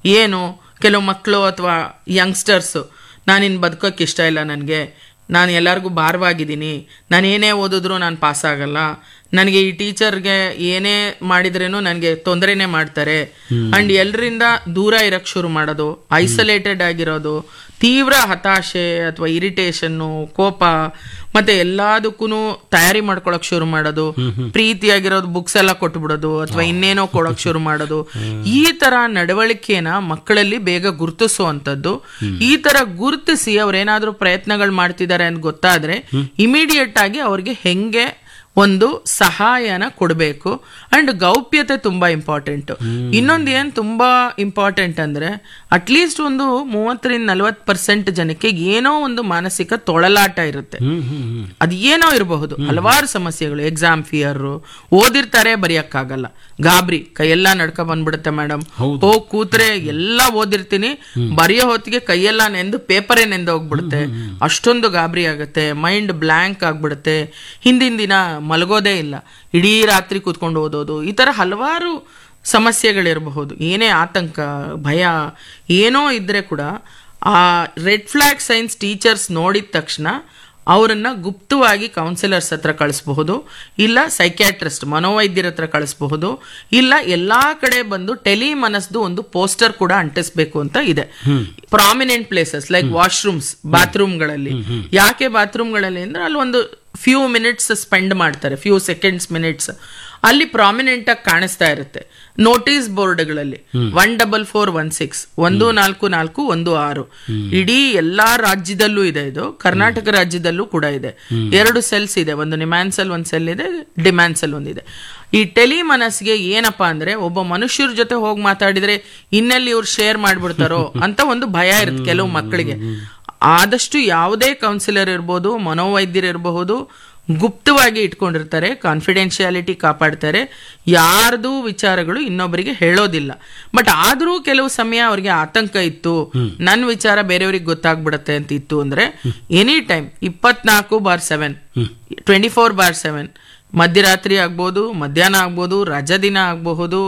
ಏನು ಕೆಲವು ಮಕ್ಕಳು ಅಥವಾ ಯಂಗ್ಸ್ಟರ್ಸು ನಾನಿನ್ನು ಬದುಕೋಕ್ಕೆ ಇಷ್ಟ ಇಲ್ಲ ನನಗೆ ನಾನು ಎಲ್ಲರಿಗೂ ಭಾರವಾಗಿದ್ದೀನಿ ನಾನು ಏನೇ ಓದಿದ್ರು ನಾನು ಪಾಸ್ ಆಗಲ್ಲ ನನಗೆ ಈ ಟೀಚರ್ಗೆ ಏನೇ ಮಾಡಿದ್ರೇನು ನನಗೆ ತೊಂದರೆನೇ ಮಾಡ್ತಾರೆ ಅಂಡ್ ಎಲ್ಲರಿಂದ ದೂರ ಇರಕ್ಕೆ ಶುರು ಮಾಡೋದು ಐಸೋಲೇಟೆಡ್ ಆಗಿರೋದು ತೀವ್ರ ಹತಾಶೆ ಅಥವಾ ಇರಿಟೇಷನ್ನು ಕೋಪ ಮತ್ತೆ ಎಲ್ಲದಕ್ಕೂ ತಯಾರಿ ಮಾಡ್ಕೊಳಕ್ ಶುರು ಮಾಡೋದು ಪ್ರೀತಿಯಾಗಿರೋದು ಬುಕ್ಸ್ ಎಲ್ಲ ಕೊಟ್ಬಿಡೋದು ಅಥವಾ ಇನ್ನೇನೋ ಕೊಡಕ್ ಶುರು ಮಾಡೋದು ಈ ತರ ನಡವಳಿಕೆನ ಮಕ್ಕಳಲ್ಲಿ ಬೇಗ ಗುರುತಿಸುವಂತದ್ದು ಈ ತರ ಗುರುತಿಸಿ ಅವ್ರೇನಾದ್ರೂ ಪ್ರಯತ್ನಗಳು ಮಾಡ್ತಿದ್ದಾರೆ ಅಂತ ಗೊತ್ತಾದ್ರೆ ಇಮಿಡಿಯೇಟ್ ಆಗಿ ಅವ್ರಿಗೆ ಹೆಂಗೆ ಒಂದು ಸಹಾಯನ ಕೊಡಬೇಕು ಅಂಡ್ ಗೌಪ್ಯತೆ ತುಂಬಾ ಇಂಪಾರ್ಟೆಂಟ್ ಇನ್ನೊಂದು ಏನ್ ತುಂಬಾ ಇಂಪಾರ್ಟೆಂಟ್ ಅಂದ್ರೆ ಅಟ್ಲೀಸ್ಟ್ ಒಂದು ಮೂವತ್ತರಿಂದ ನಲವತ್ತು ಪರ್ಸೆಂಟ್ ಜನಕ್ಕೆ ಏನೋ ಒಂದು ಮಾನಸಿಕ ತೊಳಲಾಟ ಇರುತ್ತೆ ಹ್ಮ್ ಹ್ಮ್ ಹ್ಮ್ ಅದು ಏನೋ ಇರಬಹುದು ಹಲವಾರು ಸಮಸ್ಯೆಗಳು ಎಕ್ಸಾಮ್ ಫಿಯರ್ ಓದಿರ್ತಾರೆ ಬರೆಯಕ್ಕಾಗಲ್ಲ ಗಾಬರಿ ಕೈಯೆಲ್ಲ ನಡ್ಕ ಬಂದ್ಬಿಡುತ್ತೆ ಮೇಡಮ್ ಹೋಗ್ ಕೂತ್ರೆ ಎಲ್ಲ ಓದಿರ್ತೀನಿ ಬರೆಯೋ ಹೊತ್ತಿಗೆ ಕೈಯೆಲ್ಲ ನೆಂದು ಪೇಪರೇ ನೆಂದು ಹೋಗ್ಬಿಡುತ್ತೆ ಅಷ್ಟೊಂದು ಗಾಬರಿ ಆಗುತ್ತೆ ಮೈಂಡ್ ಬ್ಲ್ಯಾಂಕ್ ಆಗ್ಬಿಡುತ್ತೆ ಹಿಂದಿನ ದಿನ ಮಲಗೋದೇ ಇಲ್ಲ ಇಡೀ ರಾತ್ರಿ ಕೂತ್ಕೊಂಡು ಓದೋದು ಈ ತರ ಹಲವಾರು ಸಮಸ್ಯೆಗಳಿರಬಹುದು ಏನೇ ಆತಂಕ ಭಯ ಏನೋ ಇದ್ರೆ ಕೂಡ ಆ ರೆಡ್ ಫ್ಲಾಗ್ ಸೈನ್ಸ್ ಟೀಚರ್ಸ್ ನೋಡಿದ ತಕ್ಷಣ ಅವರನ್ನ ಗುಪ್ತವಾಗಿ ಕೌನ್ಸಿಲರ್ಸ್ ಹತ್ರ ಕಳಿಸಬಹುದು ಇಲ್ಲ ಸೈಕ್ಯಾಟ್ರಿಸ್ಟ್ ಮನೋವೈದ್ಯರ ಹತ್ರ ಕಳಿಸಬಹುದು ಇಲ್ಲ ಎಲ್ಲಾ ಕಡೆ ಬಂದು ಟೆಲಿ ಮನಸ್ದು ಒಂದು ಪೋಸ್ಟರ್ ಕೂಡ ಅಂಟಿಸ್ಬೇಕು ಅಂತ ಇದೆ ಪ್ರಾಮಿನೆಂಟ್ ಪ್ಲೇಸಸ್ ಲೈಕ್ ವಾಶ್ರೂಮ್ಸ್ ಬಾತ್ರೂಮ್ಗಳಲ್ಲಿ ಯಾಕೆ ಬಾತ್ರೂಮ್ಗಳಲ್ಲಿ ಅಂದ್ರೆ ಅಲ್ಲಿ ಒಂದು ಫ್ಯೂ ಮಿನಿಟ್ಸ್ ಸ್ಪೆಂಡ್ ಮಾಡ್ತಾರೆ ಫ್ಯೂ ಸೆಕೆಂಡ್ಸ್ ಮಿನಿಟ್ಸ್ ಅಲ್ಲಿ ಪ್ರಾಮಿನೆಂಟ್ ಆಗಿ ಕಾಣಿಸ್ತಾ ಇರುತ್ತೆ ನೋಟಿಸ್ ಬೋರ್ಡ್ಗಳಲ್ಲಿ one double four one six ಒಂದು ನಾಲ್ಕು ನಾಲ್ಕು ಒಂದು ಆರು ಇಡೀ ಎಲ್ಲಾ ರಾಜ್ಯದಲ್ಲೂ ಇದೆ ಇದು ಕರ್ನಾಟಕ ರಾಜ್ಯದಲ್ಲೂ ಕೂಡ ಇದೆ ಎರಡು ಸೆಲ್ಸ್ ಇದೆ ಒಂದು ನಿಮ್ಯಾನ್ಸಲ್ ಒಂದ್ ಸೆಲ್ ಇದೆ ಡಿಮ್ಯಾನ್ಸಲ್ ಒಂದಿದೆ ಈ ಟೆಲಿ ಮನಸ್ಸಿಗೆ ಏನಪ್ಪಾ ಅಂದ್ರೆ ಒಬ್ಬ ಮನುಷ್ಯರ ಜೊತೆ ಹೋಗಿ ಮಾತಾಡಿದ್ರೆ ಇನ್ನೆಲ್ಲಿ ಇವ್ರು ಶೇರ್ ಮಾಡ್ಬಿಡ್ತಾರೋ ಅಂತ ಒಂದು ಭಯ ಇರುತ್ತೆ ಕೆಲವು ಮಕ್ಕಳಿಗೆ ಆದಷ್ಟು ಯಾವುದೇ ಕೌನ್ಸಿಲರ್ ಇರ್ಬೋದು ಮನೋವೈದ್ಯರು ಇರಬಹುದು ಗುಪ್ತವಾಗಿ ಇಟ್ಕೊಂಡಿರ್ತಾರೆ ಕಾನ್ಫಿಡೆನ್ಶಿಯಾಲಿಟಿ ಕಾಪಾಡ್ತಾರೆ ಯಾರ್ದು ವಿಚಾರಗಳು ಇನ್ನೊಬ್ಬರಿಗೆ ಹೇಳೋದಿಲ್ಲ ಬಟ್ ಆದ್ರೂ ಕೆಲವು ಸಮಯ ಅವ್ರಿಗೆ ಆತಂಕ ಇತ್ತು ನನ್ನ ವಿಚಾರ ಬೇರೆಯವ್ರಿಗೆ ಗೊತ್ತಾಗ್ಬಿಡತ್ತೆ ಅಂತ ಇತ್ತು ಅಂದ್ರೆ ಎನಿ ಟೈಮ್ ಇಪ್ಪತ್ನಾಲ್ಕು bar seven twenty four bar seven ಮಧ್ಯರಾತ್ರಿ ಆಗ್ಬೋದು ಮಧ್ಯಾಹ್ನ ಆಗ್ಬೋದು ರಜಾ ದಿನ ಆಗಬಹುದು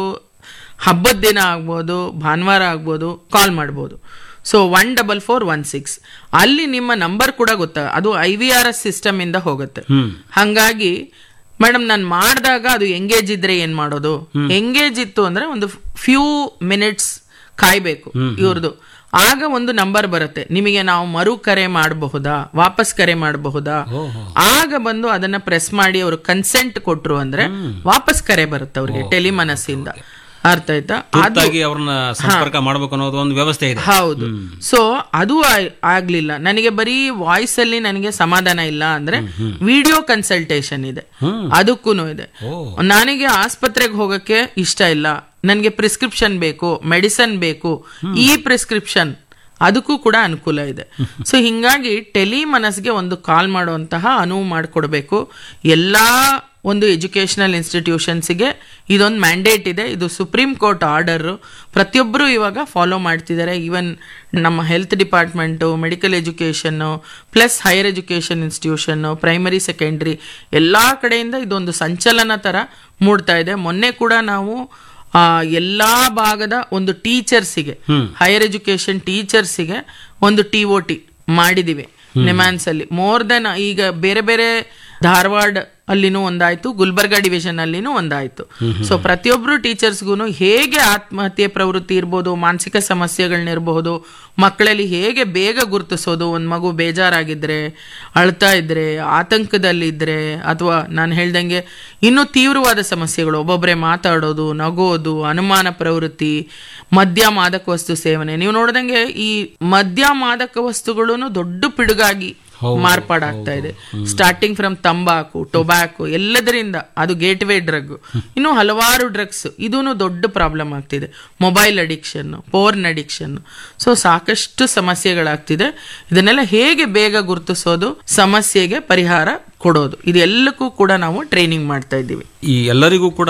ಹಬ್ಬದ ದಿನ ಆಗ್ಬೋದು ಭಾನುವಾರ ಆಗ್ಬೋದು ಕಾಲ್ ಮಾಡ್ಬೋದು so one double four one six ಅಲ್ಲಿ ನಿಮ್ಮ ನಂಬರ್ ಕೂಡ ಗೊತ್ತಾ ಅದು I V R S system ಇಂದ ಹೋಗುತ್ತೆ ಹಂಗಾಗಿ ಮೇಡಮ್ ನಾನು ಮಾಡಿದಾಗ ಅದು ಎಂಗೇಜ್ ಇದ್ರೆ ಏನ್ ಮಾಡೋದು ಎಂಗೇಜ್ ಇತ್ತು ಅಂದ್ರೆ ಒಂದು ಫ್ಯೂ ಮಿನಿಟ್ಸ್ ಕಾಯ್ಬೇಕು ಇವ್ರದ್ದು ಆಗ ಒಂದು ನಂಬರ್ ಬರುತ್ತೆ ನಿಮಗೆ ನಾವು ಮರು ಕರೆ ಮಾಡಬಹುದಾ ವಾಪಸ್ ಕರೆ ಮಾಡಬಹುದಾ ಆಗ ಬಂದು ಅದನ್ನ ಪ್ರೆಸ್ ಮಾಡಿ ಅವರು ಕನ್ಸೆಂಟ್ ಕೊಟ್ರು ಅಂದ್ರೆ ವಾಪಸ್ ಕರೆ ಬರುತ್ತೆ ಅವ್ರಿಗೆ ಟೆಲಿಮನಸ್ಸಿಂದ ಅರ್ಥ ಆಯ್ತಾ ಅದು ತುರ್ತಾಗಿ ಅವ್ರನ್ನ ಸಂಪರ್ಕ ಮಾಡ್ಬೇಕು ಅನ್ನೋದು ಒಂದು ವ್ಯವಸ್ಥೆ ಇದೆ ಹೌದು ಸೊ ಅದು ಆ- ಆಗ್ಲಿಲ್ಲ ನನಗೆ ಬರೀ ವಾಯ್ಸ್ ಅಲ್ಲಿ ನನಗೆ ಸಮಾಧಾನ ಇಲ್ಲ ಅಂದ್ರೆ ವಿಡಿಯೋ ಕನ್ಸಲ್ಟೇಷನ್ ಇದೆ ಅದಕ್ಕೂ ಇದೆ ನನಗೆ ಆಸ್ಪತ್ರೆಗೆ ಹೋಗಕ್ಕೆ ಇಷ್ಟ ಇಲ್ಲ ನನಗೆ ಪ್ರಿಸ್ಕ್ರಿಪ್ಷನ್ ಬೇಕು ಮೆಡಿಸನ್ ಬೇಕು ಈ ಪ್ರಿಸ್ಕ್ರಿಪ್ಷನ್ ಅದಕ್ಕೂ ಕೂಡ ಅನುಕೂಲ ಇದೆ ಸೊ ಹಿಂಗಾಗಿ ಟೆಲಿ ಮನಸ್ಗೆ ಒಂದು ಕಾಲ್ ಮಾಡುವಂತಹ ಅನುವು ಮಾಡಿಕೊಡ್ಬೇಕು ಎಲ್ಲಾ ಒಂದು ಎಜುಕೇಶನಲ್ ಇನ್ಸ್ಟಿಟ್ಯೂಷನ್ಸ್ಗೆ ಇದೊಂದು ಮ್ಯಾಂಡೇಟ್ ಇದೆ ಇದು ಸುಪ್ರೀಂ ಕೋರ್ಟ್ ಆರ್ಡರ್ ಪ್ರತಿಯೊಬ್ಬರು ಇವಾಗ ಫಾಲೋ ಮಾಡ್ತಿದ್ದಾರೆ ಈವನ್ ನಮ್ಮ health department medical education plus higher education institution primary secondary ಎಲ್ಲ ಕಡೆಯಿಂದ ಇದೊಂದು ಸಂಚಲನ ಥರ ಮೂಡ್ತಾ ಇದೆ ಮೊನ್ನೆ ಕೂಡ ನಾವು ಆ, ಎಲ್ಲಾ ಭಾಗದ ಒಂದು ಟೀಚರ್ಸಿಗೆ ಹೈಯರ್ ಎಜುಕೇಶನ್ ಟೀಚರ್ಸಿಗೆ ಒಂದು ಟಿ ಒ ಟಿ ಮಾಡಿದೀವಿ ನಿಮ್ಯಾನ್ಸ್ ಅಲ್ಲಿ ಮೋರ್ ದೆನ್ ಈಗ ಬೇರೆ ಬೇರೆ ಧಾರವಾಡ ಅಲ್ಲಿನೂ ಒಂದಾಯ್ತು ಗುಲ್ಬರ್ಗಾ ಡಿವಿಷನ್ ಅಲ್ಲಿನೂ ಒಂದಾಯ್ತು ಸೊ ಪ್ರತಿಯೊಬ್ರು ಟೀಚರ್ಸ್ಗೂ ಹೇಗೆ ಆತ್ಮಹತ್ಯೆ ಪ್ರವೃತ್ತಿ ಇರ್ಬೋದು ಮಾನಸಿಕ ಸಮಸ್ಯೆಗಳನ್ನಿರಬಹುದು ಮಕ್ಕಳಲ್ಲಿ ಹೇಗೆ ಬೇಗ ಗುರುತಿಸೋದು ಒಂದು ಮಗು ಬೇಜಾರಾಗಿದ್ರೆ ಅಳ್ತಾ ಇದ್ರೆ ಆತಂಕದಲ್ಲಿದ್ರೆ ಅಥವಾ ನಾನು ಹೇಳ್ದಂಗೆ ಇನ್ನೂ ತೀವ್ರವಾದ ಸಮಸ್ಯೆಗಳು ಒಬ್ಬೊಬ್ಬರೇ ಮಾತಾಡೋದು ನಗೋದು ಅನುಮಾನ ಪ್ರವೃತ್ತಿ ಮದ್ಯ ಮಾದಕ ವಸ್ತು ಸೇವನೆ ನೀವು ನೋಡ್ದಂಗೆ ಈ ಮದ್ಯ ಮಾದಕ ವಸ್ತುಗಳು ದೊಡ್ಡ ಪಿಡುಗಾಗಿ ಮಾರ್ಪಾಡಾಗ್ತಾ ಇದೆ ಸ್ಟಾರ್ಟಿಂಗ್ ಫ್ರಮ್ ತಂಬಾಕು ಟೊಬ್ಯಾಕೊ ಎಲ್ಲದರಿಂದ ಅದು ಗೇಟ್ ವೇ ಡ್ರಗ್ ಇನ್ನು ಹಲವಾರು ಡ್ರಗ್ಸ್ ಇದೂ ದೊಡ್ಡ ಪ್ರಾಬ್ಲಮ್ ಆಗ್ತಿದೆ mobile addiction porn addiction so ಸಾಕಷ್ಟು ಸಮಸ್ಯೆಗಳಾಗ್ತಿದೆ ಇದನ್ನೆಲ್ಲ ಹೇಗೆ ಬೇಗ ಗುರುತಿಸೋದು ಸಮಸ್ಯೆಗೆ ಪರಿಹಾರ ಕೊಡೋದು ಇದೆಲ್ಲಕ್ಕೂ ಕೂಡ ನಾವು ಟ್ರೈನಿಂಗ್ ಮಾಡ್ತಾ ಇದ್ದೀವಿ ಈ ಎಲ್ಲರಿಗೂ ಕೂಡ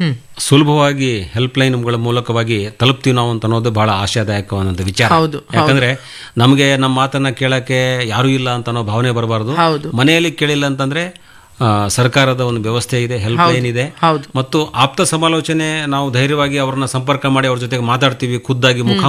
ಸುಲಭವಾಗಿ ಹೆಲ್ಪ್ ಲೈನ್ಗಳ ಮೂಲಕವಾಗಿ ತಲುಪ್ತೀವಿ ನಾವು ಅಂತ ಅನ್ನೋದು ಬಹಳ ಆಶಾದಾಯಕವಾದಂತ ವಿಚಾರ ಹೌದು, ಯಾಕಂದ್ರೆ ನಮಗೆ ನಮ್ಮ ಮಾತನ್ನ ಕೇಳಕ್ಕೆ ಯಾರು ಇಲ್ಲ ಅಂತ ಅನ್ನೋ ಭಾವನೆ ಬರಬಾರ್ದು ಹೌದು. ಮನೆಯಲ್ಲಿ ಕೇಳಿಲ್ಲ ಅಂತಂದ್ರೆ ಆ, ಸರ್ಕಾರದ ಒಂದು ವ್ಯವಸ್ಥೆ ಇದೆ ಹೆಲ್ಪ್ ಲೈನ್ ಇದೆ ಹೌದು ಮತ್ತು ಆಪ್ತ ಸಮಾಲೋಚನೆ ನಾವು ಧೈರ್ಯವಾಗಿ ಅವ್ರನ್ನ ಸಂಪರ್ಕ ಮಾಡಿ ಅವ್ರ ಜೊತೆಗೆ ಮಾತಾಡ್ತೀವಿ ಖುದ್ದಾಗಿ ಮುಖ